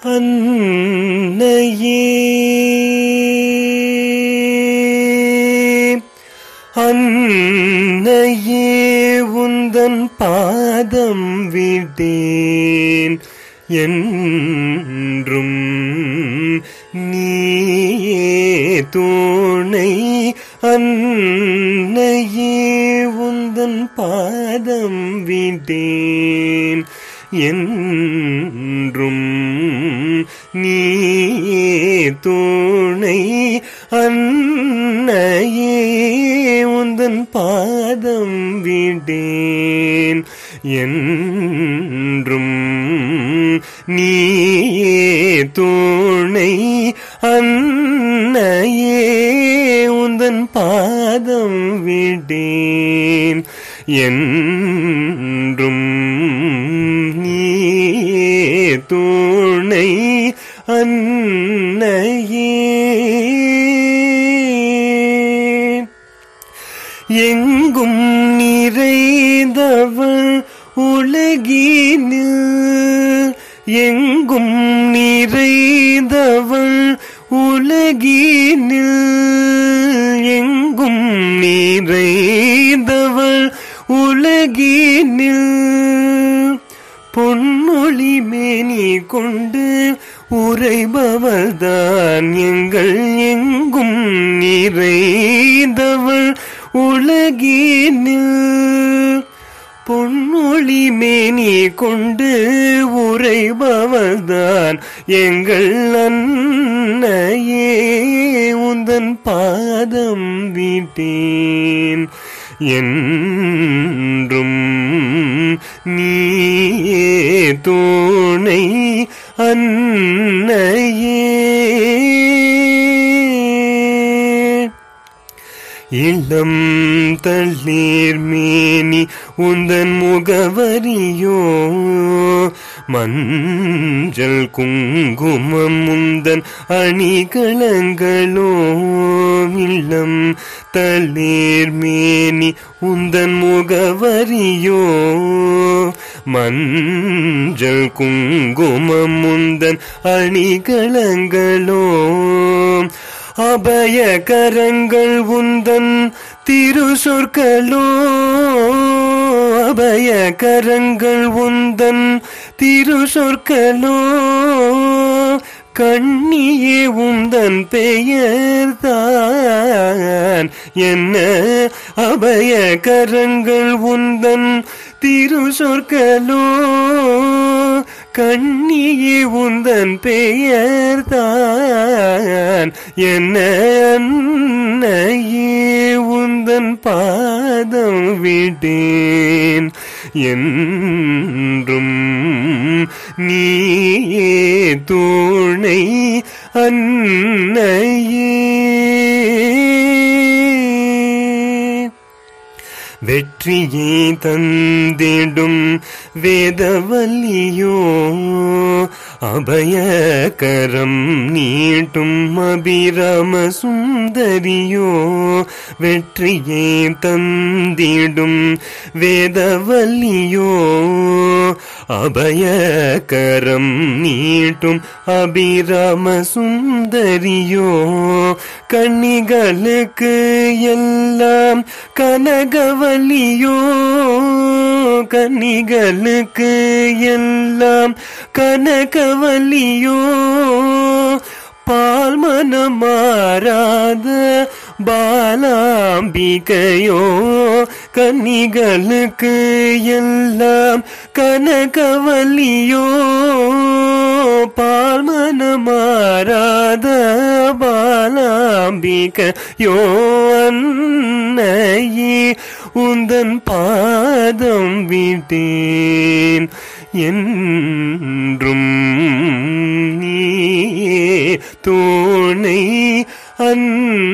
அன்னையே அன்னையே உந்தன் பாதம் விட்டேன் என்றும் நீயே துணை அன்னையே உந்தன் பாதம் விட்டேன் என்றும் நீயே துணை அன்னையே உந்தன் பாதம் விட்டேன் என்றும் நீயே துணை அன்னையே உந்தன் பாதம் விட்டேன் என்றும் நீயே துணை அன்னையே எங்கும் நிறைந்தவள் உலகினில் எங்கும் நிறைந்தவள் உலகினில் எங்கும் நிறைந்தவள் உலகினில் பொன்னொழி மேனி கொண்டு உரைபவள்தான் எங்கள் எங்கும் நிறைந்தவள் உலகினில் பொன்னொழி மேனி கொண்டு உரைபவள்தான் எங்கள் அன்னையே உந்தன் பாதம் விட்டேன் என்றும் நீயே துணை அன்னையே இளம் தள்ளீர் மேனி உந்தன் முகவரியோ மஞ்சள் குங்குமம் உந்தன் அணிகளங்களோ இளம் தள்ளீர் மேனி உந்தன் முகவரியோ மஞ்சள் குங்குமம் உந்தன் அணிகளங்களோ அபய கரங்கள் உந்தன் திரு சொற்களோ அபய கரங்கள் உந்தன் திரு சொற்களோ கண்ணியே உந்தன் பெயர்தான் என்ன அபய கரங்கள் உந்தன் திரு சொற்களோ கண்ணியே உந்தன் பெயர்தான் என்ன அன்னையே உந்தன் பாதம் விட்டேன் என்றும் நீயே துணை அன்னையே வெற்றியை தந்திடும் வேதவல்லியோ அபயகரம் நீட்டும் அபிராம சுந்தரியோ வெற்றியை தந்திடும் வேதவல்லியோ அபயகரம் நீட்டும் அபிராம சுந்தரியோ கண்ணிகளுக்கு எல்லாம் கனகவல்லியோ கன்னிகளுக்கு எல்லாம் கனகவல்லியோ பால் மனமாறாத பாலாம்பிகையோ கன்னிகளுக்கு எல்லாம் கனகவல்லியோ பால் மனமாறாத பாலாம்பிகையோ அன்னையே உந்தன் பாதம் விட்டேன் என்றும் நீயே துணை அன்னையே